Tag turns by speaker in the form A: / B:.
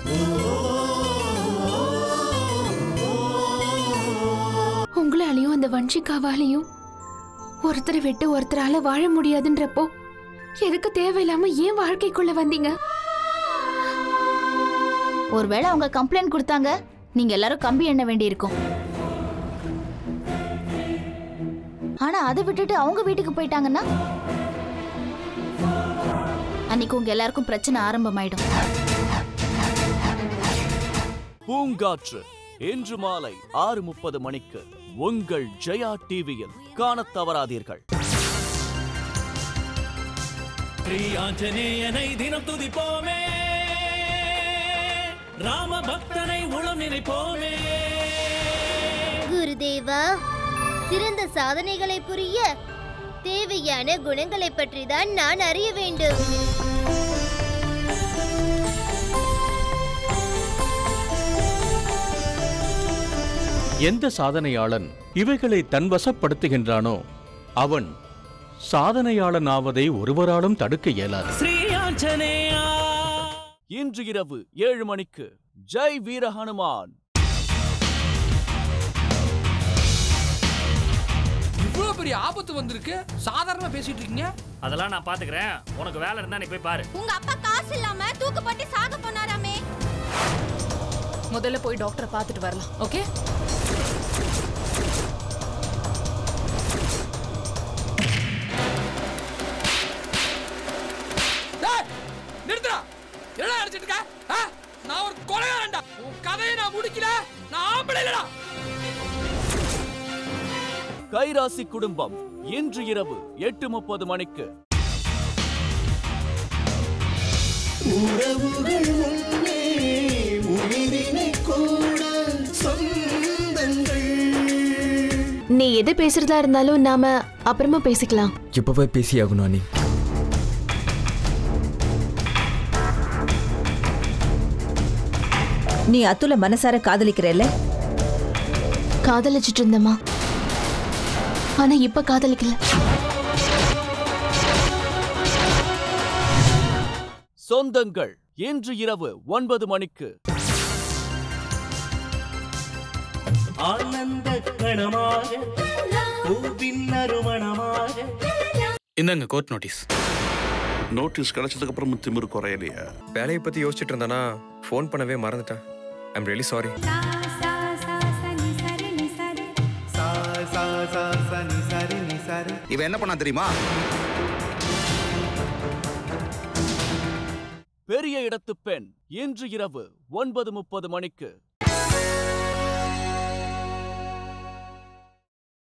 A: உங்களாலையும் அந்த வஞ்சிக்காவாலையும் ஒருத்தரை விட்டு ஒருத்தரால வாழ முடியாதுன்றப்போ எதுக்கு தேவையில்லாம ஏன் வாழ்க்கைக்குள்ள வந்தீங்க
B: ஒருவேளை அவங்க கம்ப்ளைண்ட் கொடுத்தாங்க நீங்க எல்லாரும் கம்பி எண்ண வேண்டியிருக்கும் ஆனா அதை விட்டுட்டு அவங்க வீட்டுக்கு போயிட்டாங்கன்னா அன்னைக்கு உங்க எல்லாருக்கும் பிரச்சனை ஆரம்பமாயிடும்
C: பூங்காற்று இன்று மாலை ஆறு முப்பது மணிக்கு உங்கள் ஜெயா டிவியில் காணத் தவறாதீர்கள்
D: ஸ்ரீ ஆஞ்சநேயனை தினம் துதிப்போமே ராம பக்தனை உளம் நினைப்போமே
E: குருதேவா சிறந்த சாதனைகளை புரிய தேவையான குணங்களை பற்றி தான் நான் அறிய வேண்டும்
F: எந்த சாதனையாளன் இவைகளை தன்வசப்படுத்துகின்றானோ அவன் சாதனையாளன் ஆவதை ஒருவராலும் தடுக்க இயலாது
D: ஸ்ரீ ஆஞ்சநேயா
C: இன்று இரவு ஏழு மணிக்கு ஜெய் வீர ஹனுமான்
G: இவ்வளவு பெரிய ஆபத்து வந்திருக்கு சாதாரணமா பேசிட்டு இருக்கீங்க
D: அதெல்லாம் நான் பாத்துக்கிறேன் உனக்கு வேலை இருந்தா நீ போய் பாரு
E: உங்க அப்பா காசு இல்லாம தூக்குப்பட்டு சாக போனாராமே
H: முதல்ல போய் டாக்டரை பார்த்துட்டு வரலாம் ஓகே
G: டேய், நிறுத்துடா என்னடா அடிச்சிட்டு இருக்க ஆ? நான் ஒரு கொலைகாரன்டா உன் கதையை நான் முடிக்கல நான் ஆம்பளை இல்லடா
C: கைராசி குடும்பம் இன்று இரவு எட்டு முப்பது மணிக்கு
I: உறவுகள் முன்னே உயிரினை கூட சொந்தங்கள்
A: நீ எது பேசுறதா இருந்தாலும் நாம அப்புறமா பேசிக்கலாம்
J: இப்பவே பேசியாகணும் அனி
K: நீ அத்துல மனசார காதலிக்கிறல்ல
A: காதலிச்சிட்டு இருந்தமா ஆனா இப்ப காதலிக்கல
C: சொந்தங்கள் இன்று இரவு ஒன்பது மணிக்கு
D: ஆனந்த கணமாக பூவின் நறுமணமாக
L: இந்தாங்க கோர்ட் நோட்டீஸ்
M: நோட்டீஸ் கிடைச்சதுக்கு அப்புறமும் திமிரு குறையலையா
J: வேலையை பத்தி யோசிச்சுட்டு இருந்தானா ஃபோன் பண்ணவே மறந்துட்டேன் ஐம் ரியலி சாரி
M: இவன் என்ன பண்ணா தெரியுமா
C: பெரிய இடத்து பெண் இன்று இரவு ஒன்பது முப்பது மணிக்கு